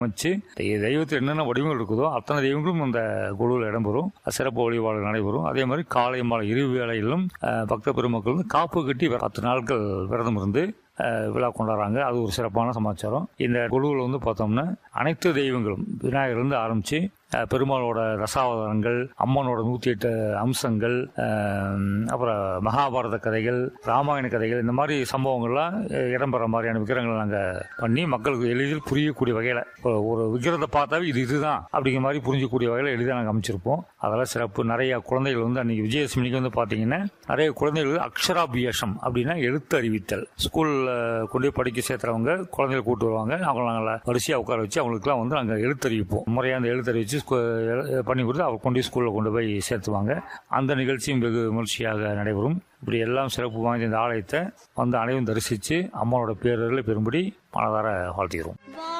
வச்சு தெய்வத்தில் என்னென்ன வடிவங்கள் இருக்குதோ அத்தனை தெய்வங்களும் அந்த குழுவில் இடம்பெறும் சிறப்பு வழிபாடு நடைபெறும் அதே மாதிரி காலை மாலை இரு வேளையிலும் அஹ், பக்த பெருமக்கள் வந்து காப்பு கட்டி பத்து நாட்கள் விரதம் இருந்து அஹ், விழா கொண்டாடுறாங்க அது ஒரு சிறப்பான சமாச்சாரம் இந்த குழுவில் வந்து பார்த்தோம்னா அனைத்து தெய்வங்களும் விநாயகர்லேருந்து ஆரம்பித்து பெருமாளோட ரசாவதாரங்கள் அம்மனோட நூற்றி எட்டு அம்சங்கள் அஹ், அப்புறம் மகாபாரத கதைகள் ராமாயண கதைகள் இந்த மாதிரி சம்பவங்கள்லாம் அஹ், இடம்பெற மாதிரியான விக்கிரங்களை நாங்கள் பண்ணி மக்களுக்கு எளிதில் புரியக்கூடிய வகையில் ஒரு விக்கிரத்தை பார்த்தாவே இது இதுதான் அப்படிங்கிற மாதிரி புரிஞ்சக்கூடிய வகையில் எளிதாக நாங்கள் அமைச்சிருப்போம் அதெல்லாம் சிறப்பு நிறைய குழந்தைகள் வந்து அன்னைக்கு விஜயதசமிக்கு வந்து பார்த்தீங்கன்னா நிறைய குழந்தைகள் அக்ஷராபியாசம் அப்படின்னா எழுத்து அறிவித்தல் ஸ்கூலில் கொண்டு போய் படிக்க சேர்த்துறவங்க குழந்தைகளை கூட்டு வருவாங்க அவங்கள நாங்கள் வரிசையாக உட்கார வச்சு அவங்களுக்குலாம் வந்து நாங்கள் எழுத்தறிவிப்போம் முறையாக அந்த எழுத்தறிவிச்சு ஸ்கூ- எழு- பண்ணி கொடுத்து அவர் கொண்டு போய் ஸ்கூலில் கொண்டு போய் சேர்த்துவாங்க அந்த நிகழ்ச்சியும் வெகு விமர்சையாக நடைபெறும் இப்படி எல்லாம் சிறப்பு வாய்ந்த இந்த ஆலயத்தை வந்து அனைவரும் தரிசித்து அம்மாவோட பேரர்களை பெறும்படி மனதார வாழ்த்துகிறோம் வா